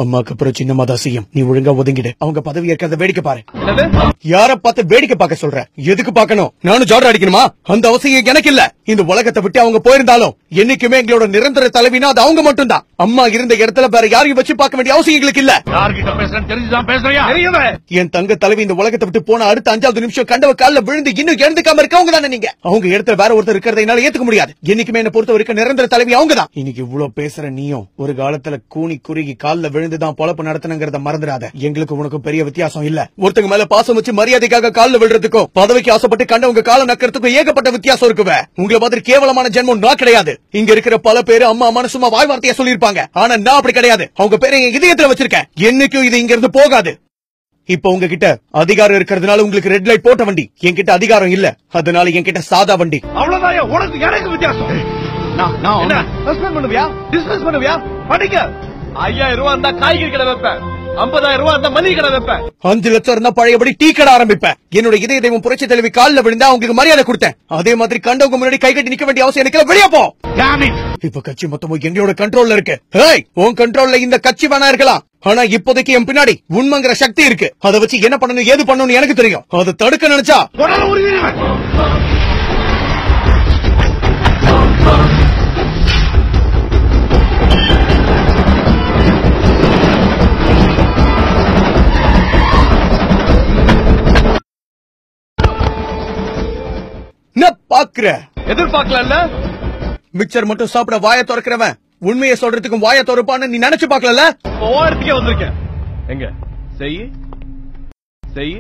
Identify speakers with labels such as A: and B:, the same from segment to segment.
A: அம்மாக்கு அப்புறம் சின்னம்மா தான் செய்யும் நீ ஒழுங்கா ஒதுங்கிடு அவங்க பதவி இருக்கிறத வேடிக்கை பாரு
B: என்னது
A: யார பார்த்து வேடிக்கை பார்க்க சொல்ற எதுக்கு பார்க்கணும் நானும் ஜாடர் அடிக்கணுமா அந்த அவசியம் எனக்கு இல்ல இந்த உலகத்தை விட்டு அவங்க போயிருந்தாலும் என்னைக்குமே எங்களோட நிரந்தர தலைவினா அது அவங்க மட்டும்தான் அம்மா இருந்த இடத்துல வேற யாரையும் வச்சு பார்க்க வேண்டிய அவசியம் எங்களுக்கு இல்ல
B: யார்கிட்ட பேசுறேன்னு தெரிஞ்சுதான் பேசுறியா தெரியுமே
A: என் தங்க தலைவி இந்த உலகத்தை விட்டு போன அடுத்த அஞ்சாவது நிமிஷம் கண்டவ கால்ல விழுந்து இன்னும் எழுந்துக்காம இருக்கவங்க தானே நீங்க அவங்க இடத்துல வேற ஒருத்தர் இருக்கிறத என்னால ஏத்துக்க முடியாது என்னைக்குமே என்ன பொறுத்த வரைக்கும் நிரந்தர தலைவி அவங்க தான் இன்னைக்கு இவ்வளவு பேசுற நீயும் ஒரு காலத்துல கூனி குறுகி கால்ல விழுந்துதான் பொழப்பு நடத்தணுங்கிறத மறந்துடாத எங்களுக்கு உனக்கும் பெரிய வித்தியாசம் இல்ல ஒருத்தங்க மேல பாசம் வச்சு மரியாதைக்காக கால்ல விழுறதுக்கும் பதவிக்கு ஆசைப்பட்டு கண்டவங்க கால நக்கறதுக்கும் ஏகப்பட்ட வித்தியாசம் இருக்குவே உங்களை மாதிரி கேவலமான ஜென்மம் நான் கிடையாது இங்க இருக்கிற பல பேரு அம்மா அம்மா சும்மா வாய் வார்த்தையா சொல்லியிருப்பாங்க ஆனா நான் அப்படி கிடையாது அவங்க பேரை என் இதயத்துல வச்சிருக்கேன் என்னைக்கும் இது இங்க இருந்து போகாது இப்ப உங்ககிட்ட அதிகாரம் இருக்கிறதுனால உங்களுக்கு ரெட் லைட் போட்ட வண்டி என்கிட்ட அதிகாரம் இல்ல அதனால என்கிட்ட சாதா வண்டி
B: அவ்வளவுதான் உனக்கு எனக்கு வித்தியாசம் நான் நான் என்ன சஸ்பெண்ட் பண்ணுவியா டிஸ்கஸ் பண்ணுவியா படிக்க ஐயாயிரம் ரூபாய் இருந்தா காய்கறி கடை வைப்பேன் ஐம்பதாயிரம் ரூபாய் இருந்தா மளிகை கடை வைப்பேன்
A: அஞ்சு லட்சம் இருந்தா பழையபடி டீ கடை ஆரம்பிப்பேன் என்னோட இதய தெய்வம் புரட்சி தலைவி கால்ல விழுந்தா அவங்களுக்கு மரியாதை கொடுத்தேன் அதே மாதிரி கண்டவங்க முன்னாடி கை கட்டி நிக்க வேண்டிய அவசியம் எனக்கு இல்ல. வெளியே போ
B: Damn it.
A: இப்ப கட்சி மொத்தமும் எங்களோட கண்ட்ரோல்ல இருக்கு ஹேய் உன் கண்ட்ரோல்ல இந்த கட்சி வேணா இருக்கலாம் ஆனா இப்போதைக்கு என் பின்னாடி உண்மைங்கிற சக்தி இருக்கு அதை வச்சு என்ன பண்ணணும் ஏது பண்ணணும்னு எனக்கு தெரியும் அதை தடுக்க நினைச்சா
B: உடனே உருவிடுவேன்.
A: என்ன பாக்குற
B: எதிர்பார்க்கல
A: மிக்சர் மட்டும் சாப்பிட வாய திறக்கிறவன் உண்மையை சொல்றதுக்கும் வாய திறப்பான்னு நீ நினைச்சு பாக்கல
B: ஓரத்துக்கே வந்திருக்கேன் எங்க செய் செய்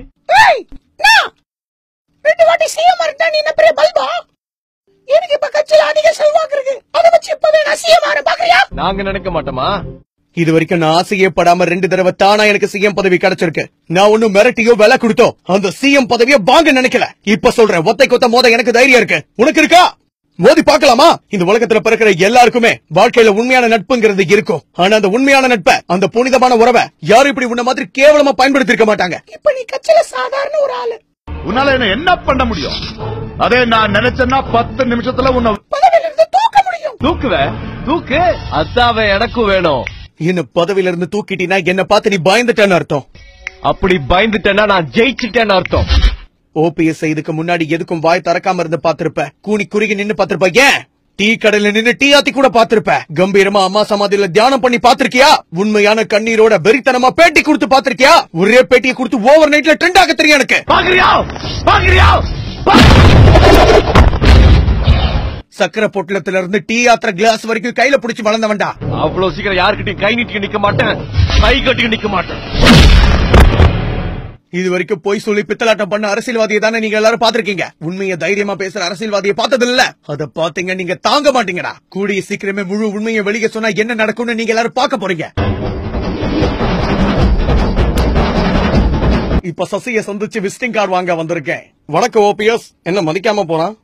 A: ரெண்டு வாட்டி சிஎம் இருந்தா நீ என்ன பெரிய பல்பா எனக்கு இப்ப கட்சியில அதிக செல்வாக்கு இருக்கு அதை வச்சு இப்பவே நான் சிஎம் ஆற பாக்குறியா
B: நாங்க நினைக்க மாட்டோமா
A: இது வரைக்கும் நான் ஆசையே படாம ரெண்டு தடவை தானா எனக்கு சிஎம் பதவி கிடைச்சிருக்கு நான் ஒன்னும் மிரட்டியோ விலை கொடுத்தோ அந்த சிஎம் பதவியை வாங்க நினைக்கல இப்ப சொல்றேன் ஒத்தை கொத்த மோத எனக்கு தைரியம் இருக்கு உனக்கு இருக்கா மோதி பார்க்கலாமா இந்த உலகத்துல பிறக்கிற எல்லாருக்குமே வாழ்க்கையில உண்மையான நட்புங்கிறது இருக்கும் ஆனா அந்த உண்மையான நட்பை அந்த புனிதமான உறவை யாரும் இப்படி உன்ன மாதிரி கேவலமா பயன்படுத்தி இருக்க மாட்டாங்க இப்ப நீ கட்சியில சாதாரண ஒரு ஆளு
B: உன்னால என்ன என்ன பண்ண முடியும் அதே நான் நினைச்சேன்னா பத்து நிமிஷத்துல உன்னை
A: பதவியில இருந்து தூக்க முடியும்
B: தூக்குவ தூக்கு அதாவே எனக்கும் வேணும்
A: என்ன பதவியில இருந்து தூக்கிட்டீனா என்ன பார்த்து நீ பயந்துட்டேன்னு அர்த்தம்
B: அப்படி பயந்துட்டேன்னா நான் ஜெயிச்சுட்டேன்னு அர்த்தம்
A: ஓபிஎஸ் இதுக்கு முன்னாடி எதுக்கும் வாய் திறக்காம இருந்து பாத்திருப்ப கூனி குறுகி நின்னு பாத்திருப்ப ஏன் டீ கடையில நின்னு டீ ஆத்தி கூட பாத்திருப்ப கம்பீரமா அம்மா சமாதியில தியானம் பண்ணி பாத்திருக்கியா உண்மையான கண்ணீரோட வெறித்தனமா பேட்டி கொடுத்து பாத்திருக்கியா ஒரே பேட்டியை கொடுத்து ஓவர் நைட்ல ட்ரெண்ட் ஆக தெரியும் எனக்கு
B: பாக்குறியா பாக்குறியா
A: சக்கரை பொட்டலத்துல இருந்து டீ ஆத்திர கிளாஸ் வரைக்கும் கையில புடிச்சு வளர்ந்தவன்டா
B: அவ்வளவு சீக்கிரம் யாருக்கிட்டையும் கை நீட்டி நிக்க மாட்டேன் கை கட்டி நிக்க மாட்டேன்
A: இது வரைக்கும் போய் சொல்லி பித்தலாட்டம் பண்ண அரசியல்வாதியை தானே நீங்க எல்லாரும் பாத்திருக்கீங்க உண்மையை தைரியமா பேசுற அரசியல்வாதியை பார்த்தது இல்ல அத பாத்தீங்க நீங்க தாங்க மாட்டீங்கடா கூடிய சீக்கிரமே முழு உண்மையை வெளியே சொன்னா என்ன நடக்கும்னு நீங்க எல்லாரும் பார்க்க போறீங்க இப்ப சசிய சந்திச்சு விசிட்டிங் கார்டு வாங்க வந்திருக்கேன் வணக்கம் ஓபிஎஸ் என்ன மதிக்காம போறான்